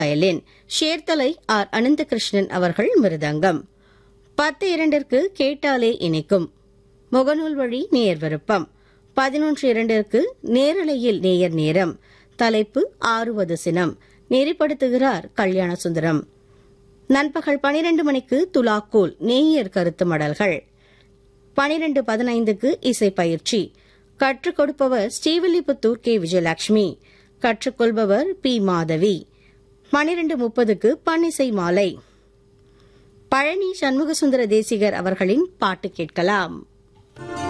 violin Sherthalai R Ananthakrishnan அவர்கள் மிருதங்கம் பத்து இரண்டிற்கு கேட்டாலே இனிக்கும் முகநூல் வழி நேர் விருப்பம் பதினொன்று இரண்டிற்கு நேரலையில் நேயர் நேரம் தலைப்பு ஆறுவது சினம் நெறிப்படுத்துகிறார் கல்யாண சுந்தரம் நண்பகல் பனிரெண்டு மணிக்கு துலாக்கோல் நேயர் கருத்து மடல்கள் பனிரெண்டு பதினைந்துக்கு இசை பயிற்சி கற்றுக் கொடுப்பவர் ஸ்ரீவில்லிபுத்தூர் கே விஜயலட்சுமி கற்றுக்கொள்பவர் பி மாதவி பனிரெண்டு முப்பதுக்கு பன்னிசை மாலை பழனி சண்முகசுந்தர தேசிகர் அவர்களின் பாட்டு கேட்கலாம்